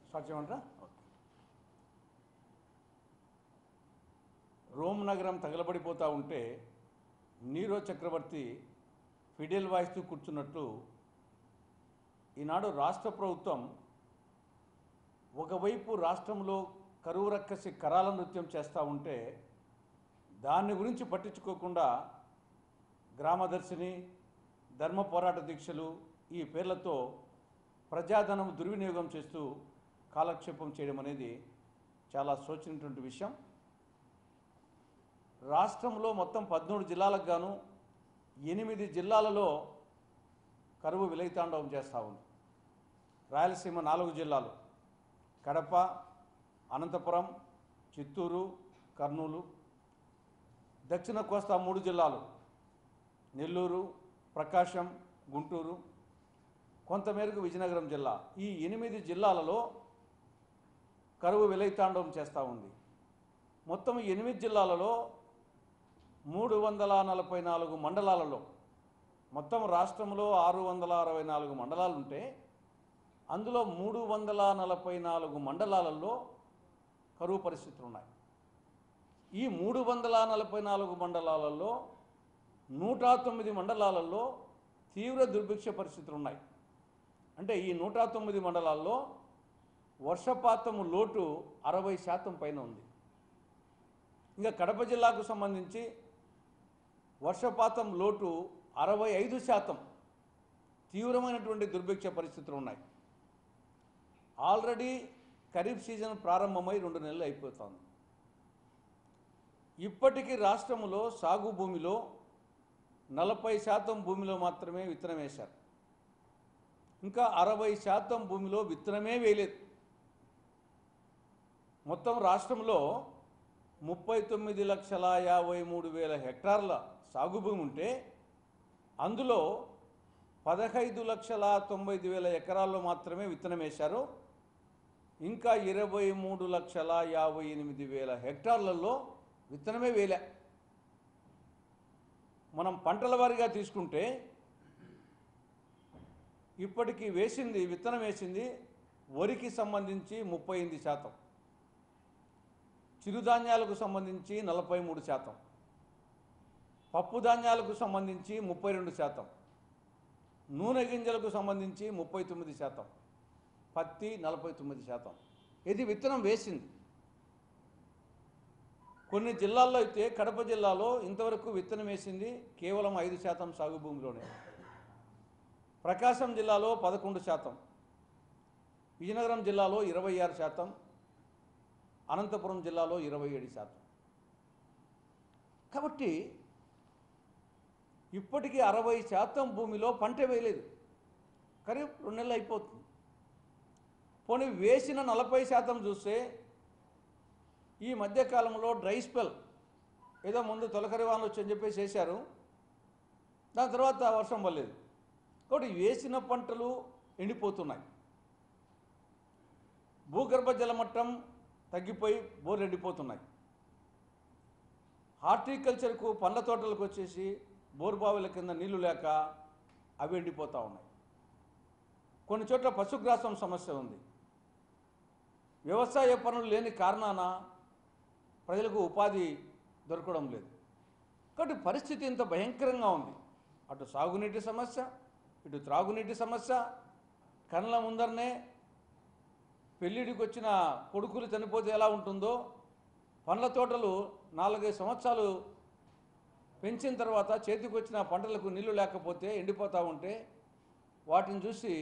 start చేయమంటారా okay Rome నగరం తగలబడిపోతూ ఉంటే నీరో చక్రవర్తి ఫిడెల్ వాయిస్తూ కూర్చున్నట్టు ఈనాడు రాష్ట్ర ప్రభుత్వం ఒకవైపు రాష్ట్రంలో కరువు రక్కసి కరాల నృత్యం చేస్తూ ఉంటే దాని గురించి పట్టించుకోకుండా గ్రామదర్శిని ధర్మ పోరాట దీక్షలు ఈ పేర్లతో ప్రజాధనం దుర్వినియోగం చేస్తూ కాలక్షేపం చేయడం అనేది చాలా శోచనటువంటి విషయం రాష్ట్రంలో మొత్తం పద్మూడు జిల్లాలకు గాను ఎనిమిది జిల్లాలలో కరువు విలయతాండవం చేస్తూ ఉంది రాయలసీమ నాలుగు జిల్లాలు కడప అనంతపురం చిత్తూరు కర్నూలు దక్షిణ కోస్తా మూడు జిల్లాలు నెల్లూరు ప్రకాశం గుంటూరు కొంతమేరకు విజయనగరం జిల్లా ఈ ఎనిమిది జిల్లాలలో కరువు విలయతాండవం చేస్తూ ఉంది మొత్తం ఈ ఎనిమిది జిల్లాలలో మూడు వందల నలభై నాలుగు మండలాలలో మొత్తం రాష్ట్రంలో ఆరు వందల అరవై నాలుగు మండలాలు ఉంటే అందులో మూడు వందల నలభై నాలుగు మండలాలలో కరువు పరిస్థితులు ఉన్నాయి ఈ మూడు వందల నలభై నాలుగు మండలాలలో నూట తొమ్మిది మండలాలలో తీవ్ర దుర్భిక్ష పరిస్థితులు ఉన్నాయి అంటే ఈ నూట తొమ్మిది మండలాల్లో వర్షపాతము లోటు అరవై శాతం పైన ఉంది ఇంకా కడప జిల్లాకు సంబంధించి వర్షపాతం లోటు అరవై ఐదు శాతం తీవ్రమైనటువంటి దుర్భిక్ష పరిస్థితులు ఉన్నాయి ఆల్రెడీ ఖరీఫ్ సీజన్ ప్రారంభమై రెండు నెలలు అయిపోతుంది ఇప్పటికీ రాష్ట్రంలో సాగు భూమిలో నలభై శాతం భూమిలో మాత్రమే విత్తనం వేశారు ఇంకా అరవై శాతం భూమిలో విత్తనమే వేయలేదు మొత్తం రాష్ట్రంలో ముప్పై తొమ్మిది లక్షల యాభై మూడు వేల హెక్టార్ల సాగు భూమి ఉంటే అందులో పదహైదు లక్షల తొంభై ఐదు వేల ఎకరాల్లో మాత్రమే విత్తనం వేశారు ఇంకా ఇరవై మూడు లక్షల యాభై ఎనిమిది వేల హెక్టార్లలో విత్తనమే వేలే మనం పంటల వారీగా తీసుకుంటే ఇప్పటికి వేసింది విత్తనం వేసింది వరికి సంబంధించి ముప్పై ఎనిమిది శాతం చిరుధాన్యాలకు సంబంధించి నలభై మూడు శాతం పప్పు ధాన్యాలకు సంబంధించి ముప్పై రెండు శాతం నూనె గింజలకు సంబంధించి ముప్పై తొమ్మిది శాతం పత్తి నలభై తొమ్మిది శాతం ఇది విత్తనం వేసింది కొన్ని జిల్లాల్లో అయితే కడప జిల్లాలో ఇంతవరకు విత్తనం వేసింది కేవలం ఐదు శాతం సాగు భూమిలోనే ప్రకాశం జిల్లాలో పదకొండు శాతం విజయనగరం జిల్లాలో ఇరవై ఆరు శాతం అనంతపురం జిల్లాలో ఇరవై ఏడు శాతం కాబట్టి ఇప్పటికీ అరవై శాతం భూమిలో పంట వేయలేదు కానీ రెండు నెలలు అయిపోతుంది పోనీ వేసిన నలభై శాతం చూస్తే ఈ మధ్యకాలంలో డ్రై స్పెల్ ఏదో ముందు తొలకరి వానలు వచ్చని చెప్పేసి వేశారు దాని తర్వాత వర్షం పడలేదు కాబట్టి వేసిన పంటలు ఎండిపోతున్నాయి భూగర్భ జలమట్టం తగ్గిపోయి బోర్లు ఎండిపోతున్నాయి హార్టికల్చర్కు పండ్ల తోటలకు వచ్చేసి బోరుబావుల కింద నీళ్లు లేక అవి ఎండిపోతూ ఉన్నాయి కొన్ని చోట్ల పశుగ్రాసం సమస్య ఉంది వ్యవసాయ పనులు లేని కారణాన ప్రజలకు ఉపాధి దొరకడం లేదు కాబట్టి పరిస్థితి ఇంత భయంకరంగా ఉంది అటు సాగునీటి సమస్య ఇటు త్రాగునీటి సమస్య కళ్ళ ముందరనే పెళ్ళిడికి వచ్చిన కొడుకులు చనిపోతే ఎలా ఉంటుందో పండ్ల తోటలు నాలుగైదు సంవత్సరాలు పెంచిన తర్వాత చేతికి వచ్చిన పంటలకు నీళ్లు లేకపోతే ఎండిపోతూ ఉంటే వాటిని చూసి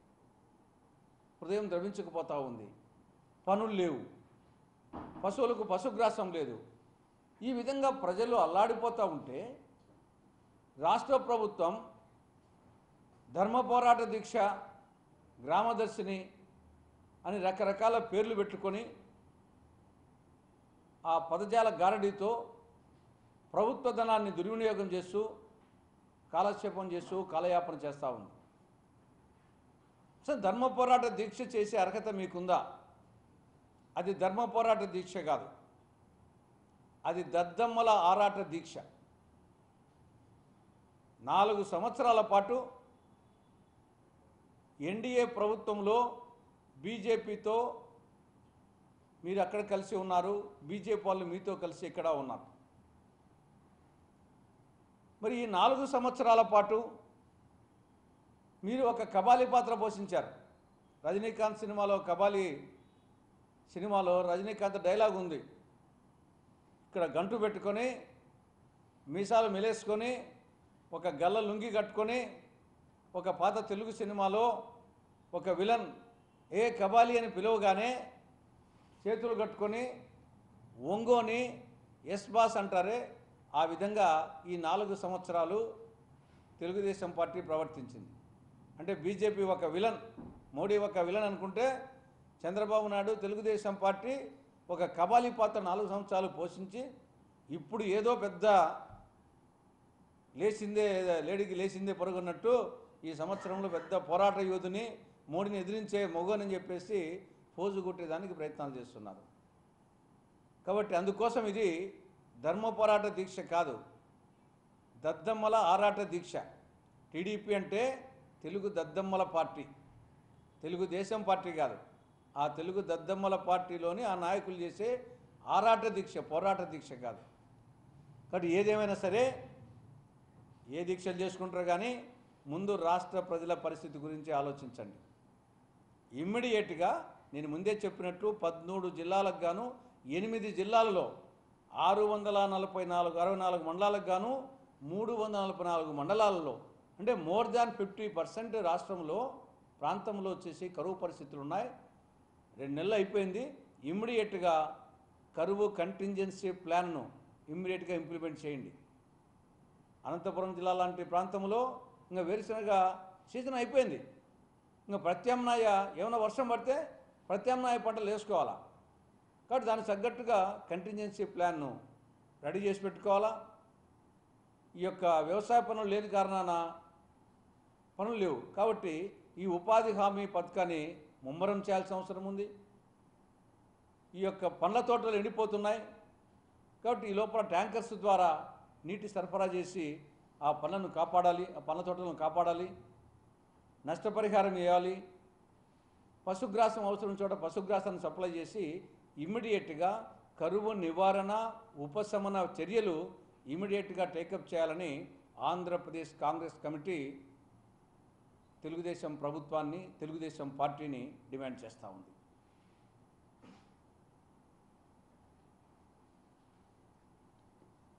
హృదయం ద్రవించకపోతూ ఉంది పనులు లేవు పశువులకు పశుగ్రాసం లేదు ఈ విధంగా ప్రజలు అల్లాడిపోతూ ఉంటే రాష్ట్ర ప్రభుత్వం ధర్మ పోరాట దీక్ష గ్రామదర్శిని అని రకరకాల పేర్లు పెట్టుకొని ఆ పదజాల గారడీతో ప్రభుత్వ ధనాన్ని దుర్వినియోగం చేస్తూ కాలక్షేపం చేస్తూ కాలయాపన చేస్తూ ఉంది అసలు ధర్మ పోరాట దీక్ష చేసే అర్హత మీకుందా అది ధర్మ పోరాట దీక్ష కాదు అది దద్దమ్మల ఆరాట దీక్ష నాలుగు సంవత్సరాల పాటు ఎన్డీఏ ప్రభుత్వంలో బీజేపీతో మీరు అక్కడ కలిసి ఉన్నారు బీజేపీ వాళ్ళు మీతో కలిసి ఇక్కడ ఉన్నారు మరి ఈ నాలుగు సంవత్సరాల పాటు మీరు ఒక కబాలీ పాత్ర పోషించారు రజనీకాంత్ సినిమాలో కబాలీ సినిమాలో రజనీకాంత్ డైలాగ్ ఉంది ఇక్కడ గంటు పెట్టుకొని మీసాలు మెలేసుకొని ఒక గల్ల లుంగి కట్టుకొని ఒక పాత తెలుగు సినిమాలో ఒక విలన్ ఏ కబాలి అని పిలవగానే చేతులు కట్టుకొని ఒంగోని ఎస్ బాస్ అంటారే ఆ విధంగా ఈ నాలుగు సంవత్సరాలు తెలుగుదేశం పార్టీ ప్రవర్తించింది అంటే బీజేపీ ఒక విలన్ మోడీ ఒక విలన్ అనుకుంటే చంద్రబాబు నాయుడు తెలుగుదేశం పార్టీ ఒక కబాలీ పాత్ర నాలుగు సంవత్సరాలు పోషించి ఇప్పుడు ఏదో పెద్ద లేచిందే లేడీకి లేచిందే పరుగున్నట్టు ఈ సంవత్సరంలో పెద్ద పోరాట యోధుని మోడీని ఎదిరించే మొగోనని చెప్పేసి పోజు కొట్టేదానికి ప్రయత్నాలు చేస్తున్నారు కాబట్టి అందుకోసం ఇది ధర్మ పోరాట దీక్ష కాదు దద్దమ్మల ఆరాట దీక్ష టీడీపీ అంటే తెలుగు దద్దమ్మల పార్టీ తెలుగుదేశం పార్టీ కాదు ఆ తెలుగు దద్దమ్మల పార్టీలోని ఆ నాయకులు చేసే ఆరాట దీక్ష పోరాట దీక్ష కాదు కాబట్టి ఏదేమైనా సరే ఏ దీక్షలు చేసుకుంటారు కానీ ముందు రాష్ట్ర ప్రజల పరిస్థితి గురించి ఆలోచించండి ఇమ్మీడియట్గా నేను ముందే చెప్పినట్టు పదమూడు జిల్లాలకు గాను ఎనిమిది జిల్లాలలో ఆరు వందల నలభై నాలుగు అరవై నాలుగు మండలాలకు గాను మూడు వందల నలభై నాలుగు మండలాలలో అంటే మోర్ దాన్ ఫిఫ్టీ పర్సెంట్ రాష్ట్రంలో ప్రాంతంలో వచ్చేసి కరువు పరిస్థితులు ఉన్నాయి రెండు నెలలు అయిపోయింది ఇమ్మీడియట్గా కరువు కంటింజెన్సీ ప్లాన్ను ఇమ్మీడియట్గా ఇంప్లిమెంట్ చేయండి అనంతపురం జిల్లా లాంటి ప్రాంతంలో ఇంకా వేరుశనగ సీజన్ అయిపోయింది ఇంకా ప్రత్యామ్నాయ ఏమైనా వర్షం పడితే ప్రత్యామ్నాయ పంటలు వేసుకోవాలా కాబట్టి దానికి తగ్గట్టుగా కంటింజెన్సీ ప్లాన్ను రెడీ చేసి పెట్టుకోవాలా ఈ యొక్క వ్యవసాయ పనులు లేని కారణాన పనులు లేవు కాబట్టి ఈ ఉపాధి హామీ పథకాన్ని ముమ్మరం చేయాల్సిన అవసరం ఉంది ఈ యొక్క పండ్ల తోటలు ఎండిపోతున్నాయి కాబట్టి ఈ లోపల ట్యాంకర్స్ ద్వారా నీటి సరఫరా చేసి ఆ పనులను కాపాడాలి ఆ పండ్ల తోటలను కాపాడాలి నష్టపరిహారం ఇవ్వాలి పశుగ్రాసం అవసరం చోట పశుగ్రాసాన్ని సప్లై చేసి ఇమ్మీడియట్గా కరువు నివారణ ఉపశమన చర్యలు ఇమ్మీడియట్గా టేకప్ చేయాలని ఆంధ్రప్రదేశ్ కాంగ్రెస్ కమిటీ తెలుగుదేశం ప్రభుత్వాన్ని తెలుగుదేశం పార్టీని డిమాండ్ చేస్తూ ఉంది